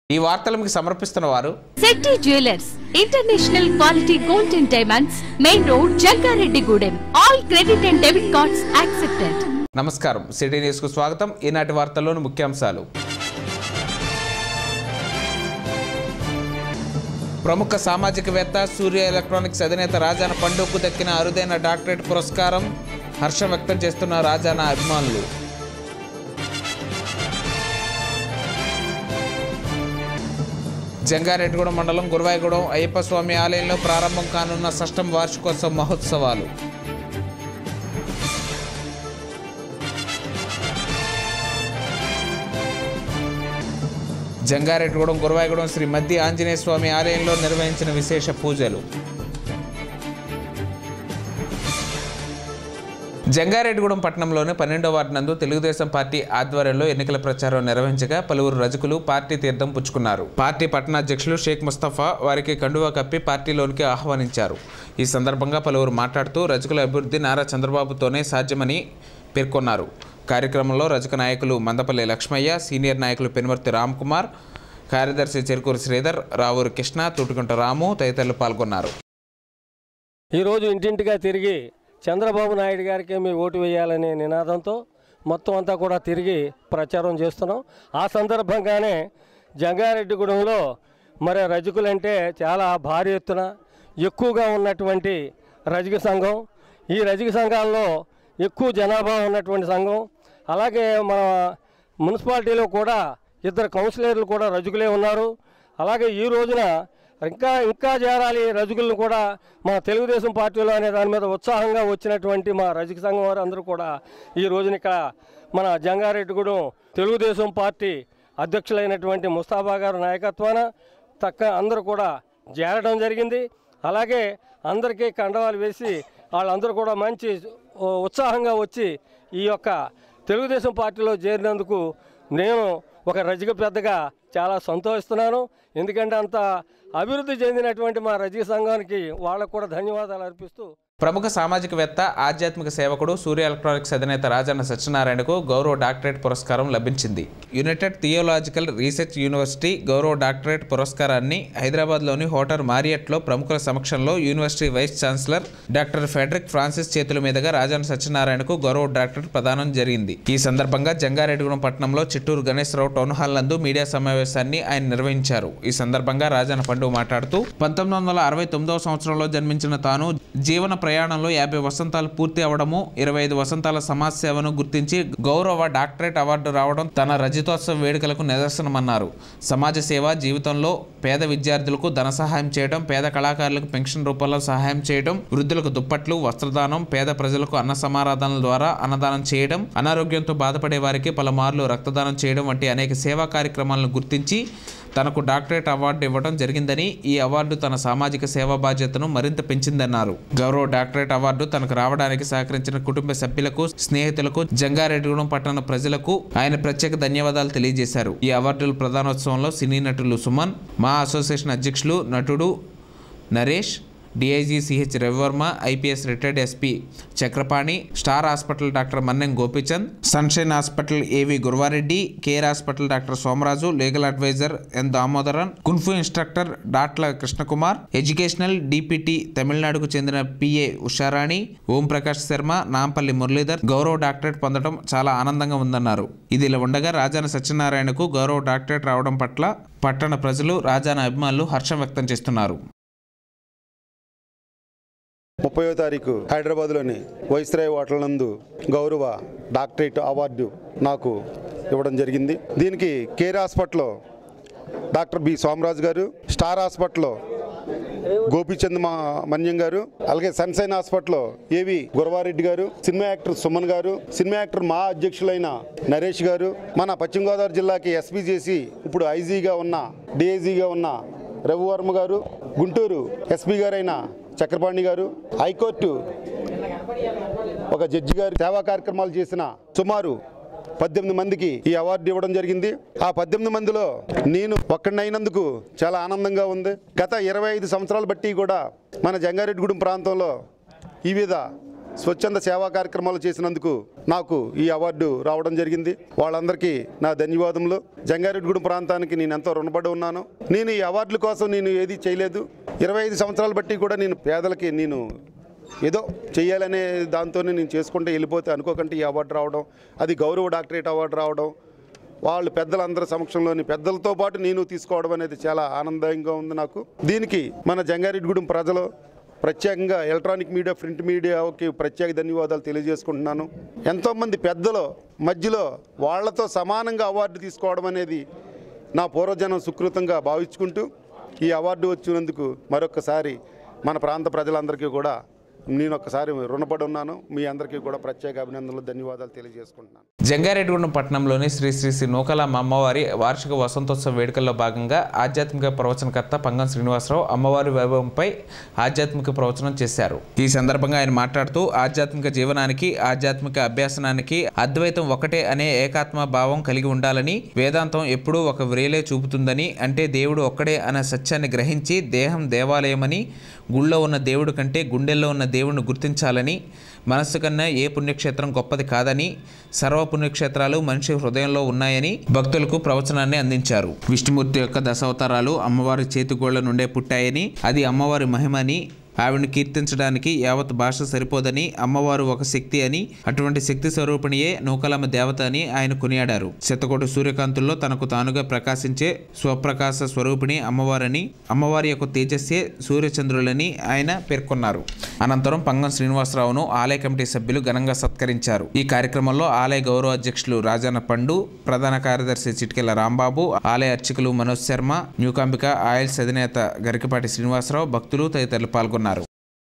ఈ వార్తలు మీకు సమర్పిస్తున్న వారు Shetty jewellers international quality gold and diamonds main road Jangareddygudem all credit and debit cards accepted నమస్కారం సిటీ న్యూస్ కు స్వాగతం ఈనాటి వార్తల్లోని ముఖ్యాంశాలు ప్రముఖ సామాజికవేత్త సూర్య ఎలక్ట్రానిక్స్ అధినేత రాజాన పండుగకు దక్కిన అరుదైన డాక్టరేట్ పురస్కారం హర్షం వ్యక్తం చేస్తున్న రాజాన అభిమానులు జంగారెడ్డిగూడెం మండలం గురువాయగూడెం అయ్యప్ప స్వామి ఆలయంలో ప్రారంభం కానున్న షష్టం వార్షికోత్సవ మహోత్సవాలు జంగారెడ్డిగూడెం గురువాయగూడెం శ్రీ మధ్య ఆంజనేయ స్వామి ఆలయంలో నిర్వహించిన విశేష పూజలు జంగారెడ్డిగూడెం పట్టణంలోని పన్నెండో వార్డు నందు తెలుగుదేశం పార్టీ ఆధ్వర్యంలో ఎన్నికల ప్రచారం నిర్వహించగా పలువురు రజకులు పార్టీ తీర్థం పుచ్చుకున్నారు పార్టీ పట్టణ అధ్యక్షులు షేక్ ముస్తఫా వారికి కండువా కప్పి పార్టీలోనికి ఆహ్వానించారు ఈ సందర్భంగా పలువురు మాట్లాడుతూ రజకుల అభివృద్ధి నారా చంద్రబాబుతోనే సాధ్యమని పేర్కొన్నారు కార్యక్రమంలో రజక నాయకులు మందపల్లి లక్ష్మయ్య సీనియర్ నాయకులు పెనుమర్తి రామ్ కుమార్ కార్యదర్శి చెరుకూరు శ్రీధర్ రావూరు కృష్ణ తుటుకుంట రాము తదితరులు పాల్గొన్నారు ఈరోజు ఇంటింటిగా తిరిగి చంద్రబాబు నాయుడు గారికి మీ ఓటు వేయాలనే నినాదంతో మొత్తం అంతా కూడా తిరిగి ప్రచారం చేస్తున్నాం ఆ సందర్భంగానే జంగారెడ్డిగూడెంలో మరి రజకులంటే చాలా భారీ ఎత్తున ఎక్కువగా ఉన్నటువంటి రజక సంఘం ఈ రజక సంఘాల్లో ఎక్కువ జనాభా ఉన్నటువంటి సంఘం అలాగే మన మున్సిపాలిటీలో కూడా ఇద్దరు కౌన్సిలర్లు కూడా రజకులే ఉన్నారు అలాగే ఈ రోజున ఇంకా ఇంకా చేరాలి రజకులను కూడా మా తెలుగుదేశం పార్టీలో అనే దాని మీద ఉత్సాహంగా వచ్చినటువంటి మా రజక సంఘం వారు అందరూ కూడా ఈ రోజున ఇక్కడ మన జంగారెడ్డిగూడెం తెలుగుదేశం పార్టీ అధ్యక్షులైనటువంటి ముస్తాఫా గారు నాయకత్వాన తక్క అందరూ కూడా చేరడం జరిగింది అలాగే అందరికీ కండవాలు వేసి వాళ్ళందరూ కూడా మంచి ఓ, ఉత్సాహంగా వచ్చి ఈ యొక్క తెలుగుదేశం పార్టీలో చేరినందుకు నేను ఒక రజక పెద్దగా చాలా సంతోషిస్తున్నాను ఎందుకంటే అంత అభివృద్ధి చెందినటువంటి మా రజక సంఘానికి వాళ్ళకు కూడా ధన్యవాదాలు అర్పిస్తూ ప్రముఖ సామాజికవేత్త ఆధ్యాత్మిక సేవకుడు సూర్య ఎలక్ట్రానిక్స్ అధినేత రాజన్న సత్యనారాయణకు గౌరవ డాక్టరేట్ పురస్కారం లభించింది యునైటెడ్ థియోలాజికల్ రీసెర్చ్ యూనివర్సిటీ గౌరవ డాక్టరేట్ పురస్కారాన్ని హైదరాబాద్లోని హోటల్ మారియట్లో ప్రముఖుల సమక్షంలో university vice chancellor doctor Frederick Francis చేతుల మీదుగా రాజన్న సత్యనారాయణకు గౌరవ డాక్టరేట్ ప్రదానం జరిగింది ఈ సందర్భంగా జంగారెడ్డిగూడెం పట్టణంలో చిట్టూరు గణేశ్వరరావు టౌన్ హాల్ నందు మీడియా సమావేశాన్ని ఆయన నిర్వహించారు ఈ సందర్భంగా రాజన్న పండుగ మాట్లాడుతూ పంతొమ్మిది వందల అరవై తొమ్మిదవ సంవత్సరంలో జన్మించిన తాను జీవన ప్రయాణంలో యాభై వసంతాలు పూర్తి అవడము ఇరవై ఐదు వసంతాల సమాజ సేవను గుర్తించి గౌరవ డాక్టరేట్ అవార్డు రావడం తన రజతోత్సవ వేడుకలకు నిదర్శనమన్నారు సమాజ సేవ జీవితంలో పేద విద్యార్థులకు ధన సహాయం చేయడం పేద కళాకారులకు పెన్షన్ రూపంలో సహాయం చేయడం వృద్ధులకు దుప్పట్లు వస్త్రదానం పేద ప్రజలకు అన్న సమారాధనల ద్వారా అన్నదానం చేయడం అనారోగ్యంతో బాధపడే వారికి పలుమార్లు రక్తదానం చేయడం వంటి అనేక సేవా కార్యక్రమాలను గుర్తించి తనకు డాక్టరేట్ అవార్డు ఇవ్వడం జరిగిందని ఈ అవార్డు తన సామాజిక సేవా బాధ్యతను మరింత పెంచిందన్నారు గౌరవ డాక్టరేట్ అవార్డు తనకు రావడానికి సహకరించిన కుటుంబ సభ్యులకు స్నేహితులకు జంగారెడ్డిగూడెం పట్టణ ప్రజలకు ఆయన ప్రత్యేక ధన్యవాదాలు తెలియజేశారు ఈ అవార్డుల ప్రధానోత్సవంలో సినీ నటులు సుమన్ మా అసోసియేషన్ అధ్యక్షులు నటుడు Naresh DIG CH Ravivarma IPS retired SP Chakrapani star hospital doctor Mannem Gopichand sunshine hospital AV Guruvareddy care hospital doctor Somaraju legal adviser N Damodaran kung fu instructor Datla Krishnakumar educational DPT తమిళనాడుకు చెందిన పిఏ ఉషారాణి ఓం ప్రకాష్ శర్మ నాంపల్లి మురళీధర్ గౌరవ డాక్టరేట్ పొందడం చాలా ఆనందంగా ఉందన్నారు ఇది ఇలా ఉండగా రాజాన సత్యనారాయణకు గౌరవ డాక్టరేట్ రావడం పట్ల పట్టణ ప్రజలు రాజాన అభిమానులు హర్షం వ్యక్తం చేస్తున్నారు ముప్పయో తారీఖు హైదరాబాద్లోని వైస్రాయ్ హోటల్ నందు గౌరవ డాక్టరేట్ అవార్డు నాకు ఇవ్వడం జరిగింది దీనికి కేర్ హాస్పిటల్లో డాక్టర్ బి సోమరాజు గారు స్టార్ హాస్పిటల్లో గోపీచంద్ మా మన్యం గారు అలాగే సన్సైన్ హాస్పిటల్లో ఏవి గురవారెడ్డి గారు సినిమా యాక్టర్ సుమన్ గారు సినిమా యాక్టర్ మా అధ్యక్షులైన నరేష్ గారు మన పశ్చిమ గోదావరి జిల్లాకి ఎస్పీ చేసి ఇప్పుడు ఐజీగా ఉన్న డిఐజీగా ఉన్న రఘువర్మ గారు గుంటూరు ఎస్పీ గారైన చక్రపాణి గారు హైకోర్టు ఒక జడ్జి గారు సేవా కార్యక్రమాలు చేసిన సుమారు పద్దెనిమిది మందికి ఈ అవార్డు ఇవ్వడం జరిగింది ఆ పద్దెనిమిది మందిలో నేను ఒక్కడినైనందుకు చాలా ఆనందంగా ఉంది గత ఇరవై ఐదు సంవత్సరాలు బట్టి కూడా మన జంగారెడ్డిగూడెం ప్రాంతంలో వివిధ స్వచ్ఛంద సేవా కార్యక్రమాలు చేసినందుకు నాకు ఈ అవార్డు రావడం జరిగింది వాళ్ళందరికీ నా ధన్యవాదములు జంగారెడ్డిగూడెం ప్రాంతానికి నేను ఎంతో రుణపడి ఉన్నాను నేను ఈ అవార్డుల కోసం నేను ఏది చేయలేదు ఇరవై ఐదు సంవత్సరాలు బట్టి కూడా నేను పేదలకి నేను ఏదో చెయ్యాలనే దాంతోనే నేను చేసుకుంటే వెళ్ళిపోతే అనుకోకంటే ఈ అవార్డు రావడం అది గౌరవ డాక్టరేట్ అవార్డు రావడం వాళ్ళు పెద్దలందరి సమక్షంలోని పెద్దలతో పాటు నేను తీసుకోవడం అనేది చాలా ఆనందంగా ఉంది నాకు దీనికి మన జంగారెడ్డిగూడెం ప్రజలు ప్రత్యేకంగా ఎలక్ట్రానిక్ మీడియా ప్రింట్ మీడియాకి ప్రత్యేక ధన్యవాదాలు తెలియజేసుకుంటున్నాను ఎంతోమంది పెద్దలు మధ్యలో వాళ్ళతో సమానంగా అవార్డు తీసుకోవడం అనేది నా పూర్వజనం సుకృతంగా భావించుకుంటూ ఈ అవార్డు వచ్చినందుకు మరొకసారి మన ప్రాంత ప్రజలందరికీ కూడా నేను ఒక్కసారి రుణపడి ఉన్నాను మీ అందరికీ కూడా ప్రత్యేక అభినందనలు ధన్యవాదాలు తెలియజేసుకుంటున్నాను జంగారెడ్డిగూడెం పట్టణంలోని శ్రీ శ్రీ శ్రీ నూకలమ్మ అమ్మవారి వార్షిక వసంతోత్సవ వేడుకల్లో భాగంగా ఆధ్యాత్మిక ప్రవచనకర్త పంగం శ్రీనివాసరావు అమ్మవారి వైభవంపై ఆధ్యాత్మిక ప్రవచనం చేశారు ఈ సందర్భంగా ఆయన మాట్లాడుతూ ఆధ్యాత్మిక జీవనానికి ఆధ్యాత్మిక అభ్యాసనానికి అద్వైతం ఒకటే అనే ఏకాత్మ భావం కలిగి ఉండాలని వేదాంతం ఎప్పుడూ ఒక వ్రేలే చూపుతుందని అంటే దేవుడు ఒక్కడే అనే సత్యాన్ని గ్రహించి దేహం దేవాలయమని గుళ్ళో ఉన్న దేవుడు కంటే గుండెల్లో ఉన్న దేవుడిని గుర్తించాలని మనస్సు కన్నా ఏ పుణ్యక్షేత్రం గొప్పది కాదని సర్వ పుణ్యక్షేత్రాలు మనిషి హృదయంలో ఉన్నాయని భక్తులకు ప్రవచనాన్ని అందించారు విష్ణుమూర్తి యొక్క దశావతారాలు అమ్మవారి చేతిగోళ్ల నుండే పుట్టాయని అది అమ్మవారి మహిమని ఆవిడని కీర్తించడానికి యావత్ భాష సరిపోదని అమ్మవారు ఒక శక్తి అని అటువంటి శక్తి స్వరూపిణియే నూకలమ్మ దేవత అని ఆయన కొనియాడారు శతకోటి సూర్యకాంతుల్లో తనకు తానుగా ప్రకాశించే స్వప్రకాశ స్వరూపిణి అమ్మవారని అమ్మవారి యొక్క తేజస్సే సూర్యచంద్రులని ఆయన పేర్కొన్నారు అనంతరం పంగం శ్రీనివాసరావును ఆలయ కమిటీ సభ్యులు ఘనంగా సత్కరించారు ఈ కార్యక్రమంలో ఆలయ గౌరవ అధ్యక్షులు రాజన్న పండు ప్రధాన కార్యదర్శి చిటికెల రాంబాబు ఆలయ అర్చకులు మనోజ్ శర్మ న్యూకాంబిక ఆయిల్స్ అధినేత గరికపాటి శ్రీనివాసరావు భక్తులు తదితరులు పాల్గొన్నారు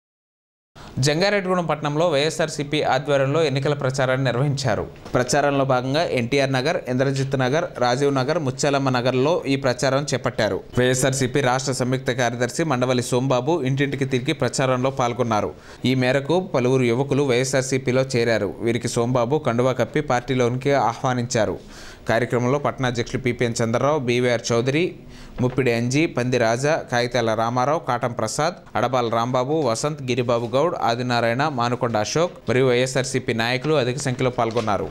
జంగారెడ్డిగూడెం పట్టణంలో వైఎస్ఆర్సీపీ ఆధ్వర్యంలో ఎన్నికల ప్రచారాన్ని నిర్వహించారు ప్రచారంలో భాగంగా ఎన్టీఆర్ నగర్ ఇంద్రజిత్ నగర్ రాజీవ్ నగర్ ముత్యాలమ్మ నగర్లో ఈ ప్రచారం చేపట్టారు వైఎస్ఆర్సీపీ రాష్ట్ర సంయుక్త కార్యదర్శి మండవల్లి సోంబాబు ఇంటింటికి తిరిగి ప్రచారంలో పాల్గొన్నారు ఈ మేరకు పలువురు యువకులు వైఎస్ఆర్సీపీలో చేరారు వీరికి సోంబాబు కండువా కప్పి పార్టీలోనికి ఆహ్వానించారు కార్యక్రమంలో పట్టణాధ్యక్షులు పిపిఎన్ చంద్రరావు బీవీఆర్ చౌదరి ముప్పిడి అంజీ పంది రాజా కాగితాల రామారావు కాటం ప్రసాద్ అడబాల రాంబాబు వసంత్ గిరిబాబు గౌడ్ ఆదినారాయణ మానుకొండ అశోక్ మరియు వైఎస్ఆర్సీపీ నాయకులు అధిక సంఖ్యలో పాల్గొన్నారు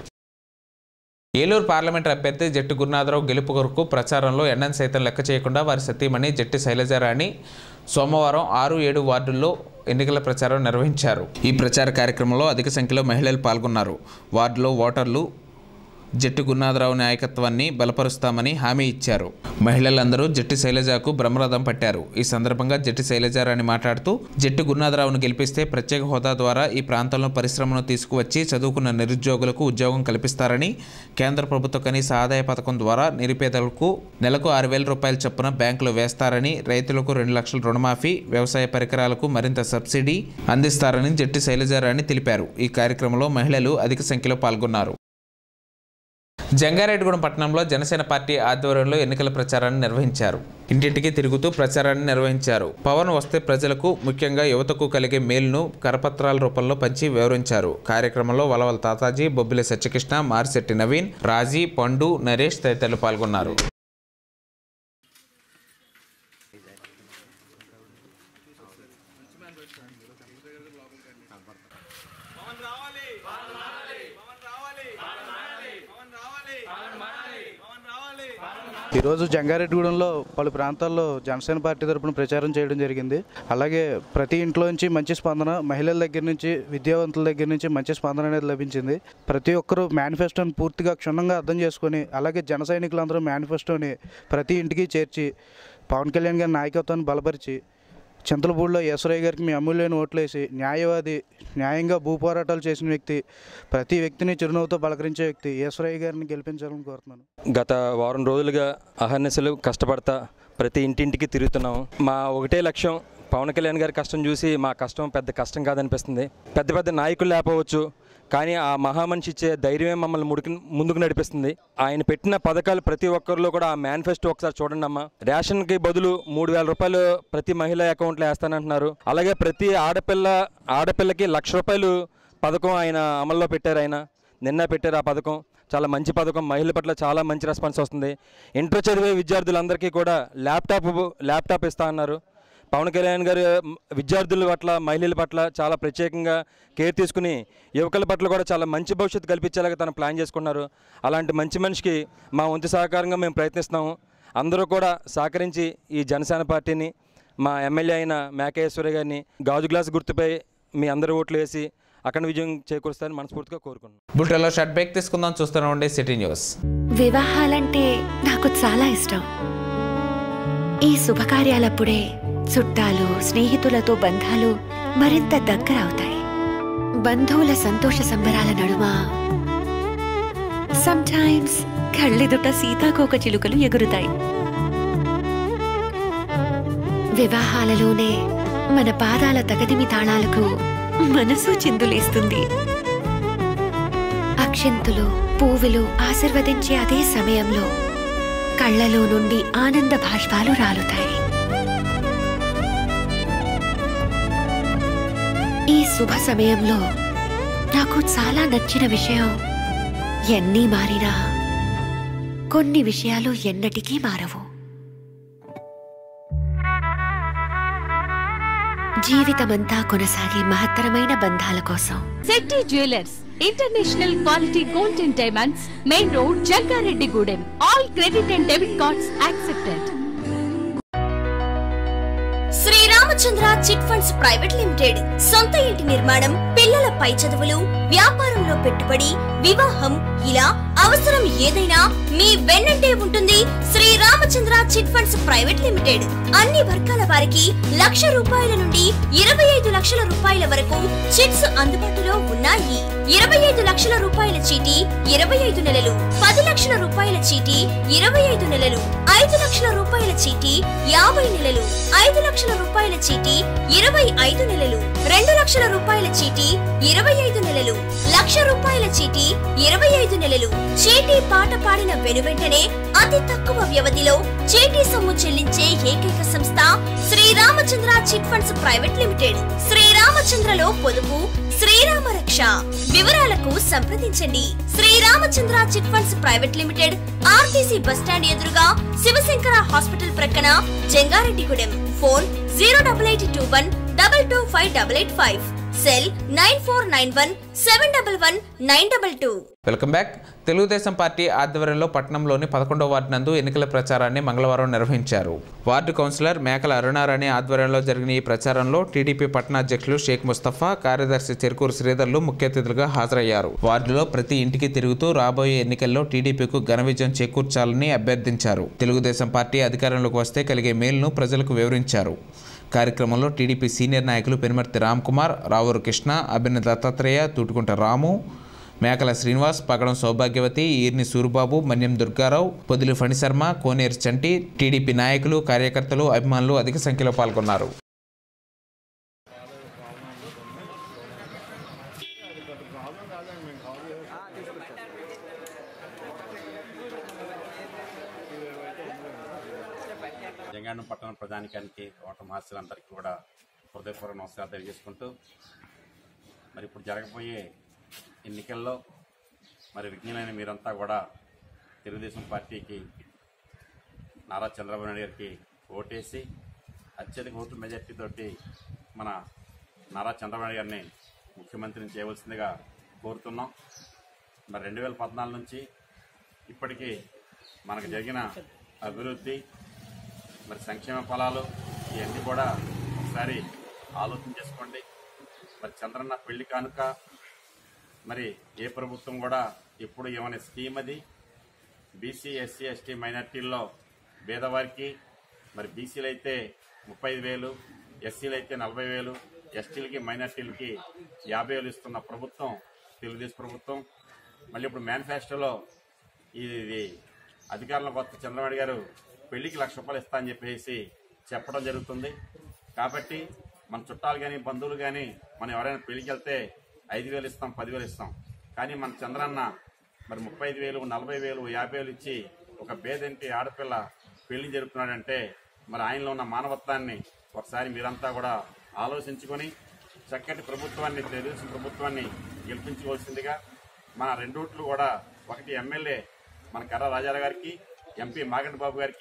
ఏలూరు పార్లమెంట్ అభ్యర్థి జట్టి గురునాథరావు గెలుపు కొరకు ప్రచారంలో ఎండను సైతం లెక్క చేయకుండా వారి సతీమణి జట్టి శైలజారాణి సోమవారం ఆరు ఏడు వార్డుల్లో ఎన్నికల ప్రచారం నిర్వహించారు ఈ ప్రచార కార్యక్రమంలో అధిక సంఖ్యలో మహిళలు పాల్గొన్నారు వార్డులో ఓటర్లు జట్టి గురునాథరావు నాయకత్వాన్ని బలపరుస్తామని హామీ ఇచ్చారు మహిళలందరూ జట్టి శైలజకు బ్రహ్మరథం పట్టారు ఈ సందర్భంగా జట్టి శైలజారాణి మాట్లాడుతూ జట్టి గురునాథరావును గెలిపిస్తే ప్రత్యేక హోదా ద్వారా ఈ ప్రాంతంలో పరిశ్రమను తీసుకువచ్చి చదువుకున్న నిరుద్యోగులకు ఉద్యోగం కల్పిస్తారని కేంద్ర ప్రభుత్వ కనీస ఆదాయ పథకం ద్వారా నిరుపేదలకు నెలకు ఆరు వేల రూపాయల చొప్పున బ్యాంకులో వేస్తారని రైతులకు రెండు లక్షల రుణమాఫీ వ్యవసాయ పరికరాలకు మరింత సబ్సిడీ అందిస్తారని జట్టి శైలజారాణి తెలిపారు ఈ కార్యక్రమంలో మహిళలు అధిక సంఖ్యలో పాల్గొన్నారు జంగారెడ్డిగూడెం పట్టణంలో జనసేన పార్టీ ఆధ్వర్యంలో ఎన్నికల ప్రచారాన్ని నిర్వహించారు ఇంటింటికి తిరుగుతూ ప్రచారాన్ని నిర్వహించారు పవన్ వస్తే ప్రజలకు ముఖ్యంగా యువతకు కలిగే మేలును కరపత్రాల రూపంలో పంచి వివరించారు కార్యక్రమంలో వలవల తాతాజీ బొబ్బిలి సత్యకృష్ణ మారిశెట్టి నవీన్ రాజీ పండు నరేష్ తదితరులు పాల్గొన్నారు ఈరోజు జంగారెడ్డిగూడెంలో పలు ప్రాంతాల్లో జనసేన పార్టీ తరపున ప్రచారం చేయడం జరిగింది అలాగే ప్రతి ఇంట్లోంచి మంచి స్పందన మహిళల దగ్గర నుంచి విద్యావంతుల దగ్గర నుంచి మంచి స్పందన అనేది లభించింది ప్రతి ఒక్కరూ మేనిఫెస్టోని పూర్తిగా క్షుణ్ణంగా అర్థం చేసుకొని అలాగే జన సైనికులందరూ మేనిఫెస్టోని ప్రతి ఇంటికి చేర్చి పవన్ కళ్యాణ్ గారి నాయకత్వాన్ని బలపరిచి చింతలపూడిలో యశ్వరయ్య గారికి మీ అమూల్యమైన ఓట్లేసి న్యాయవాది న్యాయంగా భూ పోరాటాలు చేసిన వ్యక్తి ప్రతి వ్యక్తిని చిరునవ్వుతో పలకరించే వ్యక్తి యశ్వరయ్య గారిని గెలిపించాలని కోరుతున్నాను గత వారం రోజులుగా అహర్నిశలు కష్టపడతా ప్రతి ఇంటింటికి తిరుగుతున్నాం మా ఒకటే లక్ష్యం పవన్ కళ్యాణ్ గారి కష్టం చూసి మా కష్టం పెద్ద కష్టం కాదనిపిస్తుంది పెద్ద పెద్ద నాయకులు లేకపోవచ్చు కానీ ఆ మహామనిషి ఇచ్చే ధైర్యమే మమ్మల్ని ముడికి ముందుకు నడిపిస్తుంది ఆయన పెట్టిన పథకాలు ప్రతి ఒక్కరిలో కూడా ఆ మేనిఫెస్టో ఒకసారి చూడండి అమ్మా రేషన్కి బదులు మూడు వేల రూపాయలు ప్రతి మహిళ అకౌంట్లో వేస్తానంటున్నారు అలాగే ప్రతి ఆడపిల్ల ఆడపిల్లకి లక్ష రూపాయలు పథకం ఆయన అమల్లో పెట్టారు ఆయన నిన్న పెట్టారు ఆ పథకం చాలా మంచి పథకం మహిళల పట్ల చాలా మంచి రెస్పాన్స్ వస్తుంది ఇంటర్ చదివే విద్యార్థులందరికీ కూడా ల్యాప్టాప్ ల్యాప్టాప్ ఇస్తా అన్నారు పవన్ కళ్యాణ్ గారు మ్, విద్యార్థుల పట్ల మహిళల పట్ల చాలా ప్రత్యేకంగా కేర్ తీసుకుని యువకుల పట్ల కూడా చాలా మంచి భవిష్యత్తు కల్పించేలాగా తను ప్లాన్ చేసుకున్నారు అలాంటి మంచి మనిషికి మా వంతు సహకారంగా మేము ప్రయత్నిస్తున్నాము అందరూ కూడా సహకరించి ఈ జనసేన పార్టీని మా ఎమ్మెల్యే అయిన మేకేశ్వరి గారిని గాజు గ్లాస్ గుర్తుపై మీ అందరూ ఓట్లు వేసి అక్కడ విజయం చేకూరుస్తారని మనస్ఫూర్తిగా కోరుకున్నాను బుల్టెన్లో షర్ట్ బ్రేక్ తీసుకుందాం చూస్తూనే ఉండే సిటీ న్యూస్ వివాహాలంటే నాకు చాలా ఇష్టం ఈ శుభకార్యాలప్పుడే చుట్టాలు స్నేహితులతో బంధాలు మరింత దగ్గరవుతాయి బంధువుల సంతోష సంబరాల నడుమ సమ్టైమ్స్ కళ్ళెదుట సీతాకోక చిలుకలు ఎగురుతాయి వివాహాలలోనే మన పాదాల తగదిమి తాళాలకు మనసు చిందులేస్తుంది అక్షంతులు పువ్వులు ఆశీర్వదించే అదే సమయంలో కళ్ళలో నుండి ఆనంద భాష్పాలు రాలుతాయి ఈ శుభ సమయంలో నాకు చాలా నచ్చిన విషయం ఎన్ని మారినా కొన్ని విషయాలు ఎన్నటికీ మారవు జీవితమంతా కొనసాగే మహత్తరమైన బంధాల కోసం Shetty jewellers international quality gold and diamonds main road Jangareddygudem all credit and debit cards accepted Sriramachandra chit funds private limited సొంత ఇంటి నిర్మాణం పిల్లల పై చదువులు వ్యాపారంలో పెట్టుబడి వివాహం ఇలా అవసరం ఏదైనా మీ వెన్నంటే ఉంటుంది Sriramachandra chit funds private limited అన్ని వర్గాల వారికి లక్ష రూపాయల నుండి ఇరవై ఐదు లక్షల రూపాయల వరకు చిట్స్ అందుబాటులో ఉన్నాయి ఇరవై ఐదు లక్షల రూపాయల చీటీ ఇరవై ఐదు నెలలు పది లక్షల రూపాయల చీటీ ఇరవై ఐదు నెలలు ఐదు లక్షల రూపాయల చీటీ యాభై నెలలు ఐదు లక్షల రూపాయల చీటీ ఇరవై ఐదు నెలలు రెండు లక్షల రూపాయల చీటీ ఇరవై ఐదు నెలలు లక్ష రూపాయల చీటీ ఇరవై ఐదు నెలలు చీటీ పాట పాడిన వెనువెంటనే అతి తక్కువ వ్యవధిలో చీటీ సొమ్ము చెల్లించే ఏకైక సంస్థ Sriramachandra chit funds private limited శ్రీరామచంద్రలో పొదుపు శ్రీరామ రక్ష వివరాలకు సంప్రదించండి Sriramachandra chit funds private limited RTC bus stand ఎదురుగా శివశంకర హాస్పిటల్ ప్రక్కన Jangareddygudem phone zero double eight two one double two five double eight five cell nine four nine one seven double one nine double two welcome back Telugu Desam party ఆధ్వర్యంలో పట్టణంలోని పదకొండవ ward నందు ఎన్నికల ప్రచారాన్ని మంగళవారం నిర్వహించారు వార్డు కౌన్సిలర్ మేకల అరుణారాణి ఆధ్వర్యంలో జరిగిన ఈ ప్రచారంలో టీడీపీ పట్టణాధ్యక్షులు షేక్ ముస్తఫా కార్యదర్శి చెరుకూరు శ్రీధర్లు ముఖ్య అతిథులుగా హాజరయ్యారు వార్డులో ప్రతి ఇంటికి తిరుగుతూ రాబోయే ఎన్నికల్లో టీడీపీకు ఘన విజయం చేకూర్చాలని అభ్యర్థించారు తెలుగుదేశం పార్టీ అధికారంలోకి వస్తే కలిగే మేలును ప్రజలకు వివరించారు కార్యక్రమంలో టీడీపీ సీనియర్ నాయకులు పెనుమర్తి రామ్ కుమార్ రావూరు కృష్ణ అభిన దత్తాత్రేయ తూటుకుంట రాము మేకల శ్రీనివాస్ పగడం సౌభాగ్యవతి ఈర్ని సూరిబాబు మన్యం దుర్గారావు పొదిలి ఫణిశర్మ కోనేరు చంటి టీడీపీ నాయకులు కార్యకర్తలు అభిమానులు అధిక సంఖ్యలో పాల్గొన్నారు జంగాణం పట్టణ ప్రధానికానికి ఓటర్ మాస్టర్లందరికీ కూడా హృదయపూర్వక నమస్కారం తెలియజేసుకుంటూ మరి ఇప్పుడు జరగబోయే ఎన్నికల్లో మరి విజ్ఞానైన మీరంతా కూడా తెలుగుదేశం పార్టీకి నారా చంద్రబాబు నాయుడు గారికి ఓటేసి అత్యధిక ఓటు మెజార్టీతోటి మన నారా చంద్రబాబు నాయుడు గారిని ముఖ్యమంత్రిని చేయవలసిందిగా కోరుతున్నాం మరి రెండు వేల పద్నాలుగు నుంచి ఇప్పటికీ మనకు జరిగిన అభివృద్ధి మరి సంక్షేమ ఫలాలు ఇవన్నీ కూడా ఒకసారి ఆలోచన చేసుకోండి మరి చంద్రన్న పెళ్లి కానుక మరి ఏ ప్రభుత్వం కూడా ఎప్పుడు ఏమైనా స్కీమ్ అది బీసీ ఎస్సీ ఎస్టీ మైనార్టీల్లో పేదవారికి మరి బీసీలు అయితే ముప్పై ఐదు వేలు ఎస్సీలు అయితే నలభై వేలు ఎస్టీలకి మైనార్టీలకి యాభై వేలు ఇస్తున్న ప్రభుత్వం తెలుగుదేశం ప్రభుత్వం మళ్ళీ ఇప్పుడు మేనిఫెస్టోలో ఇది అధికారంలోకి వస్తే చంద్రబాబు గారు పెళ్లికి లక్ష రూపాయలు ఇస్తా అని చెప్పేసి చెప్పడం జరుగుతుంది కాబట్టి మన చుట్టాలు కానీ బంధువులు కానీ మనం ఎవరైనా పెళ్లికి వెళ్తే ఐదు వేలు ఇస్తాం పదివేలు ఇస్తాం కానీ మన చంద్రన్న మరి ముప్పై ఐదు వేలు నలభై వేలు యాభై వేలు ఇచ్చి ఒక పేదంటి ఆడపిల్ల పెళ్లి జరుపుతున్నాడంటే మరి ఆయనలో ఉన్న మానవత్వాన్ని ఒకసారి మీరంతా కూడా ఆలోచించుకొని చక్కటి ప్రభుత్వాన్ని తెలుగుదేశం ప్రభుత్వాన్ని గెలిపించుకోవాల్సిందిగా మన రెండోట్లు కూడా ఒకటి ఎమ్మెల్యే మన కర్ర రాజారావు గారికి ఎంపీ మాగంటి బాబు గారికి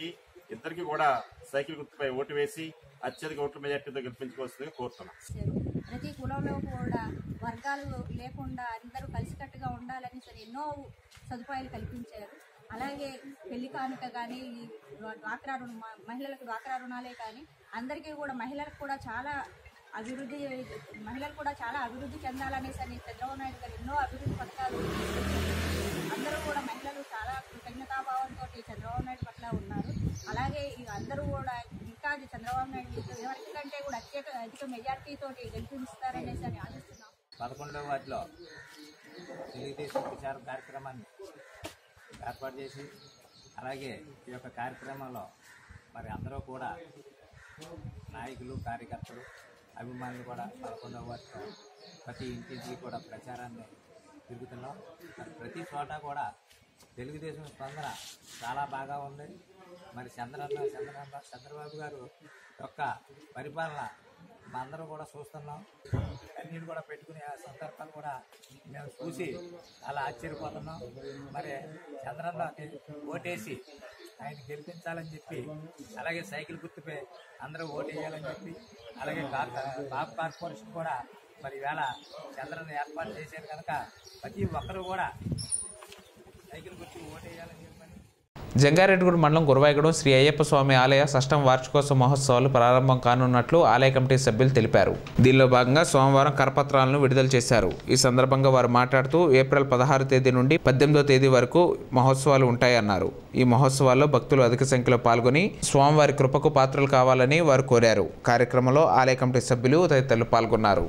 ఇద్దరికి కూడా సైకిల్ గుర్తుపై ఓటు వేసి అత్యధిక ఓట్ల మెజార్టీతో గెలిపించుకోవాల్సిందిగా కోరుతున్నాం ప్రతి కులంలో కూడా వర్గాలు లేకుండా అందరూ కలిసికట్టుగా ఉండాలని సరే ఎన్నో సదుపాయాలు కల్పించారు అలాగే పెళ్లి కానుక కానీ ఈ డ్వాక్రా రుణ మ- మహిళలకు డ్వాక్రా రుణాలే కానీ అందరికీ కూడా మహిళలకు కూడా చాలా అభివృద్ధి మహిళలు కూడా చాలా అభివృద్ధి చెందాలనేసి అని చంద్రబాబు నాయుడు గారు ఎన్నో అభివృద్ధి పథకాలు అందరూ కూడా మహిళలు చాలా కృతజ్ఞతాభావంతో చంద్రబాబు నాయుడు పట్ల ఉన్నారు అలాగే ఈ అందరూ కూడా ఇంకా చంద్రబాబు నాయుడు ఎవరికి కంటే కూడా అత్యధిక అధిక మెజార్టీ తోటి గెలిపిస్తారనేసి అని ఆశిస్తున్నాం పదకొండవ వార్డులో తెలుగుదేశం ప్రచార కార్యక్రమాన్ని ఏర్పాటు చేసి అలాగే ఈ యొక్క కార్యక్రమంలో మరి అందరూ కూడా నాయకులు కార్యకర్తలు అభిమానులు కూడా పదకొండవ వార్డులో ప్రతి ఇంటింటికి కూడా ప్రచారాన్ని తిరుగుతున్నాం మరి ప్రతి చోట కూడా తెలుగుదేశం స్పందన చాలా బాగా ఉంది మరి చంద్రన్న చంద్రన్న చంద్రబాబు గారు యొక్క పరిపాలన మా అందరూ కూడా చూస్తున్నాం అన్నిటి కూడా పెట్టుకునే ఆ సందర్భాలు కూడా మేము చూసి అలా ఆశ్చర్యపోతున్నాం మరి చంద్రన్నకి ఓటేసి ఆయన గెలిపించాలని చెప్పి అలాగే సైకిల్ గుర్తుపై అందరూ ఓటేయాలని చెప్పి అలాగే కార్ కాప్ కార్పొరేషన్ కూడా మరి ఈవేళ చంద్రన్న ఏర్పాటు చేశారు కనుక ప్రతి ఒక్కరు కూడా సైకిల్ గుర్తు ఓటేయాలని చెప్పని జంగారెడ్డిగూడ మండలం గురవాయగూడెం శ్రీ అయ్యప్ప స్వామి ఆలయ షష్టం వార్షికోత్సవ మహోత్సవాలు ప్రారంభం కానున్నట్లు ఆలయ కమిటీ సభ్యులు తెలిపారు దీనిలో భాగంగా సోమవారం కరపత్రాలను విడుదల చేశారు ఈ సందర్భంగా వారు మాట్లాడుతూ ఏప్రిల్ పదహారు తేదీ నుండి పద్దెనిమిదో తేదీ వరకు మహోత్సవాలు ఉంటాయన్నారు ఈ మహోత్సవాల్లో భక్తులు అధిక సంఖ్యలో పాల్గొని స్వామివారి కృపకు పాత్రలు కావాలని వారు కోరారు కార్యక్రమంలో ఆలయ కమిటీ సభ్యులు తదితరులు పాల్గొన్నారు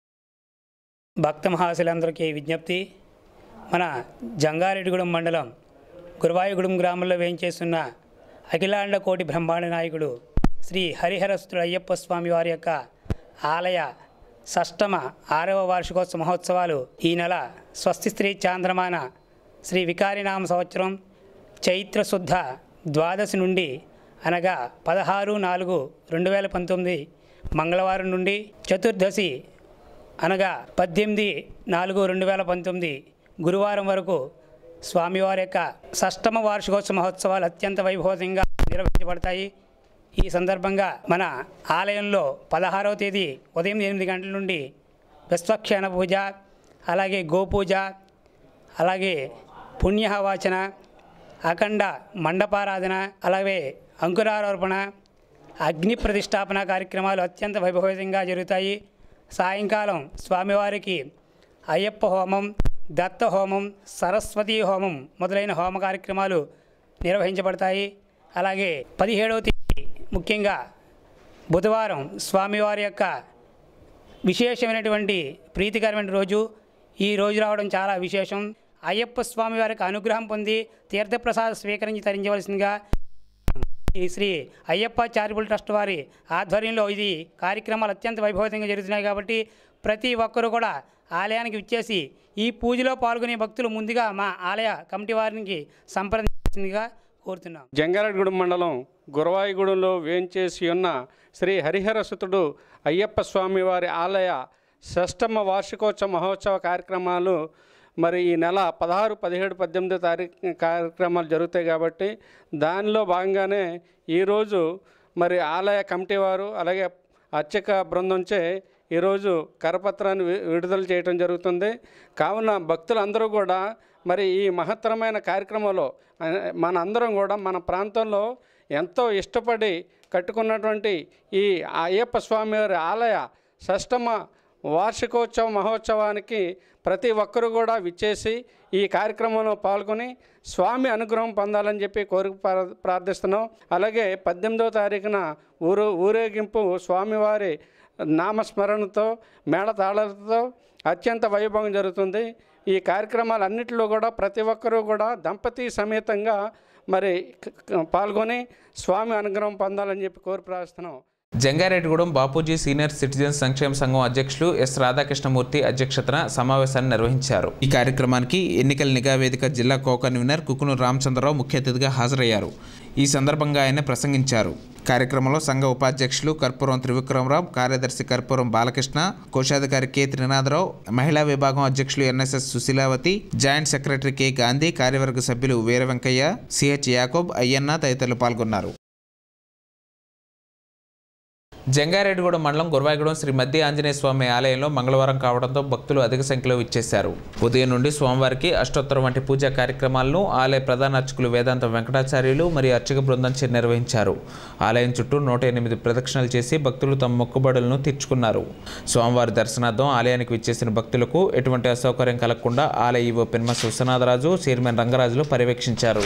భక్త మహాశులందరికీ విజ్ఞప్తి మన జంగారెడ్డిగూడెం మండలం గురువాయుగూడెం గ్రామంలో వేయించేస్తున్న అఖిలాండ కోటి బ్రహ్మాండ నాయకుడు శ్రీ హరిహరస్తుడు అయ్యప్ప స్వామి వారి యొక్క ఆలయ షష్టమ ఆరవ వార్షికోత్సవ మహోత్సవాలు ఈ నెల స్వస్తి స్త్రీ చాంద్రమాన శ్రీ వికారినామ సంవత్సరం చైత్ర శుద్ధ ద్వాదశి నుండి అనగా పదహారు నాలుగు రెండు వేల పంతొమ్మిది మంగళవారం నుండి చతుర్దశి అనగా పద్దెనిమిది నాలుగు రెండు వేల పంతొమ్మిది గురువారం వరకు స్వామివారి యొక్క షష్టమ వార్షికోత్సవ మహోత్సవాలు అత్యంత వైభవంగా నిర్వహించబడతాయి ఈ సందర్భంగా మన ఆలయంలో పదహారవ తేదీ ఉదయం ఎనిమిది గంటల నుండి విశ్వక్షేణ పూజ అలాగే గోపూజ అలాగే పుణ్యవాచన అఖండ మండపారాధన అలాగే అంకురారోపణ అగ్ని ప్రతిష్టాపన కార్యక్రమాలు అత్యంత వైభవంగా జరుగుతాయి సాయంకాలం స్వామివారికి అయ్యప్ప హోమం దత్త హోమం సరస్వతి హోమం మొదలైన హోమ కార్యక్రమాలు నిర్వహించబడతాయి అలాగే పదిహేడవ తేదీ ముఖ్యంగా బుధవారం స్వామివారి యొక్క విశేషమైనటువంటి ప్రీతికరమైన రోజు ఈ రోజు రావడం చాలా విశేషం అయ్యప్ప స్వామి వారికి అనుగ్రహం పొంది తీర్థప్రసాద స్వీకరించి తరించవలసిందిగా ఈ శ్రీ అయ్యప్ప చారిటబుల్ ట్రస్ట్ వారి ఆధ్వర్యంలో ఇది కార్యక్రమాలు అత్యంత వైభవంగా జరుగుతున్నాయి కాబట్టి ప్రతి ఒక్కరూ కూడా ఆలయానికి విచ్చేసి ఈ పూజలో పాల్గొనే భక్తులు ముందుగా మా ఆలయ కమిటీ వారికి సంప్రదించాల్సిందిగా కోరుతున్నాం జంగారెడ్డిగూడెం మండలం గురవాయిగూడెంలో వేంచేసి ఉన్న శ్రీ హరిహరసుతుడు అయ్యప్ప స్వామి వారి ఆలయ షష్టమ వార్షికోత్సవ మహోత్సవ కార్యక్రమాలు మరి ఈ నెల పదహారు పదిహేడు పద్దెనిమిదో తారీఖు కార్యక్రమాలు జరుగుతాయి కాబట్టి దానిలో భాగంగానే ఈరోజు మరి ఆలయ కమిటీ వారు అలాగే అర్చక బృందంచే ఈరోజు కరపత్రాన్ని వి- విడుదల చేయడం జరుగుతుంది కావున భక్తులందరూ కూడా మరి ఈ మహత్తరమైన కార్యక్రమంలో ఆ, మన అందరం కూడా మన ప్రాంతంలో ఎంతో ఇష్టపడి కట్టుకున్నటువంటి ఈ అయ్యప్ప స్వామి వారి ఆలయ షష్టమ వార్షికోత్సవ మహోత్సవానికి ప్రతి ఒక్కరూ కూడా విచ్చేసి ఈ కార్యక్రమంలో పాల్గొని స్వామి అనుగ్రహం పొందాలని చెప్పి కోరిక ప్రా- ప్రార్థిస్తున్నాం అలాగే పద్దెనిమిదవ తారీఖున ఊరు ఊరేగింపు స్వామివారి నామస్మరణతో మేళతాళాలతో అత్యంత వైభవం జరుగుతుంది ఈ కార్యక్రమాలన్నింటిలో కూడా ప్రతి ఒక్కరూ కూడా దంపతి సమేతంగా మరి క- క- పాల్గొని స్వామి అనుగ్రహం పొందాలని చెప్పి కోరి ప్రార్థిస్తున్నాం జంగారెడ్డిగూడెం బాపూజీ సీనియర్ సిటిజన్స్ సంక్షేమ సంఘం అధ్యక్షులు ఎస్ రాధాకృష్ణమూర్తి అధ్యక్షతన సమావేశాన్ని నిర్వహించారు ఈ కార్యక్రమానికి ఎన్నికల నిఘా వేదిక జిల్లా కో కన్వీనర్ కుకును రామచంద్రరావు ముఖ్య అతిథిగా హాజరయ్యారు ఈ సందర్భంగా ఆయన ప్రసంగించారు కార్యక్రమంలో సంఘ ఉపాధ్యక్షులు కర్పూరం త్రివిక్రమరావు కార్యదర్శి కర్పూరం బాలకృష్ణ కోశాధికారి కె త్రినాథరావు మహిళా విభాగం అధ్యక్షులు NSS Sushilavathi joint secretary K Gandhi కార్యవర్గ సభ్యులు వీర వెంకయ్య సిహెచ్ యాకోబ్ అయ్యన్న తదితరులు పాల్గొన్నారు జంగారెడ్డిగూడెం మండలం గురవాయిగూడెం శ్రీ మధ్య ఆంజనేయ స్వామి ఆలయంలో మంగళవారం కావడంతో భక్తులు అధిక సంఖ్యలో ఇచ్చేశారు ఉదయం నుండి స్వామివారికి అష్టోత్తరం వంటి పూజా కార్యక్రమాలను ఆలయ ప్రధాన అర్చకులు వేదాంత వెంకటాచార్యులు మరియు అర్చక బృందం చే నిర్వహించారు ఆలయం చుట్టూ నూట ఎనిమిది ప్రదక్షిణలు చేసి భక్తులు తమ మొక్కుబడులను తీర్చుకున్నారు స్వామివారి దర్శనార్థం ఆలయానికి విచ్చేసిన భక్తులకు ఎటువంటి అసౌకర్యం కలగకుండా ఆలయ ఈవో పెన్మ సుసనాథరాజు చైర్మన్ రంగరాజులు పర్యవేక్షించారు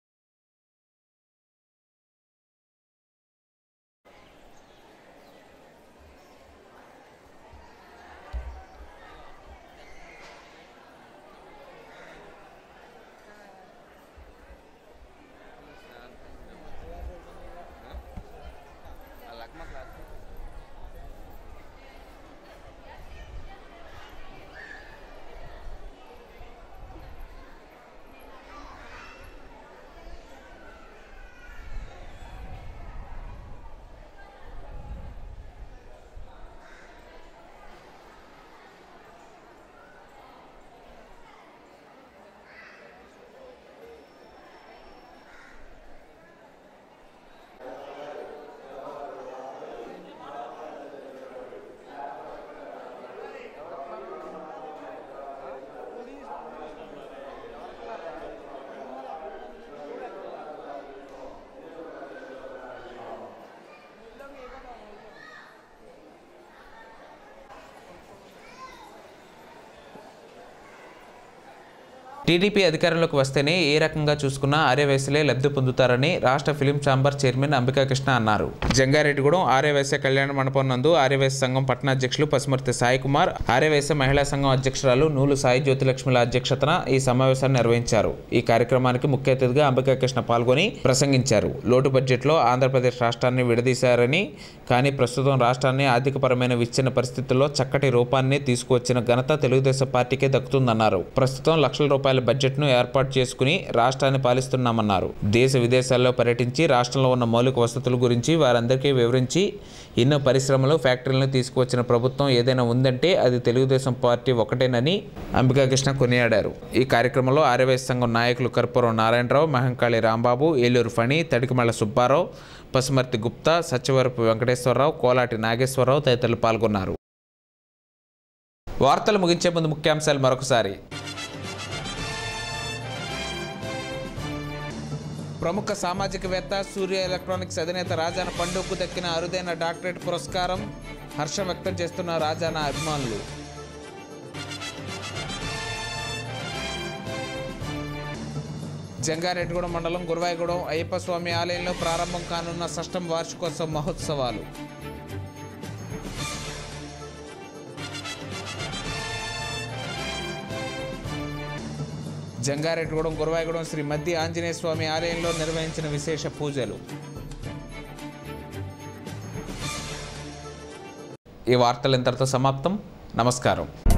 టీడీపీ అధికారంలోకి వస్తేనే ఏ రకంగా చూసుకున్నా ఆర్యవైశ్యులే లబ్ధి పొందుతారని రాష్ట్ర ఫిలిం ఛాంబర్ చైర్మన్ అంబికాకృష్ణ అన్నారు జంగారెడ్డిగూడెం ఆర్యవైశ్య కళ్యాణ మండపం నందు ఆర్యవైశ్య సంఘం పట్టణాధ్యక్షులు పసుమర్తి సాయి కుమార్ ఆర్యవైశ్య మహిళా సంఘం అధ్యక్షురాలు నూలు సాయి జ్యోతిలక్ష్మిల అధ్యక్షతన ఈ సమావేశాన్ని నిర్వహించారు ఈ కార్యక్రమానికి ముఖ్య అతిథిగా అంబికాకృష్ణ పాల్గొని ప్రసంగించారు లోటు బడ్జెట్లో ఆంధ్రప్రదేశ్ రాష్ట్రాన్ని విడదీశారని కానీ ప్రస్తుతం రాష్ట్రాన్ని ఆర్థికపరమైన విచ్ఛిన్న పరిస్థితుల్లో చక్కటి రూపాన్ని తీసుకువచ్చిన ఘనత తెలుగుదేశం పార్టీకే దక్కుతుందన్నారు ప్రస్తుతం లక్షల రూపాయల బడ్జెట్ను ఏర్పాటు చేసుకుని రాష్ట్రాన్ని పాలిస్తున్నామన్నారు దేశ విదేశాల్లో పర్యటించి రాష్ట్రంలో ఉన్న మౌలిక వసతుల గురించి వారందరికీ వివరించి ఎన్నో పరిశ్రమలు ఫ్యాక్టరీలను తీసుకువచ్చిన ప్రభుత్వం ఏదైనా ఉందంటే అది తెలుగుదేశం పార్టీ ఒకటేనని అంబికాకృష్ణ కొనియాడారు ఈ కార్యక్రమంలో ఆర్యవైశ్య సంఘం నాయకులు కర్పూరం నారాయణరావు మహంకాళి రాంబాబు ఏలూరు ఫణి తడికిమళ్ళ సుబ్బారావు పసుమర్తి గుప్తా సత్యవరపు వెంకటేశ్వరరావు కోలాటి నాగేశ్వరరావు తదితరులు పాల్గొన్నారు వార్తలు ముగించే ముందు ముఖ్యాంశాలు మరొకసారి ప్రముఖ సామాజికవేత్త సూర్య ఎలక్ట్రానిక్స్ అధినేత రాజాన పండుగకు దక్కిన అరుదైన డాక్టరేట్ పురస్కారం హర్షం వ్యక్తం చేస్తున్న రాజాన అభిమానులు జంగారెడ్డిగూడెం మండలం గురువాయిగూడెం అయ్యప్ప స్వామి ఆలయంలో ప్రారంభం కానున్న షష్టం వార్షికోత్సవ మహోత్సవాలు జంగారెడ్డిగూడెం గురువాయిగూడెం శ్రీ మధ్య ఆంజనేయ స్వామి ఆలయంలో నిర్వహించిన విశేష పూజలు ఈ వార్తలు ఇంతటితో సమాప్తం నమస్కారం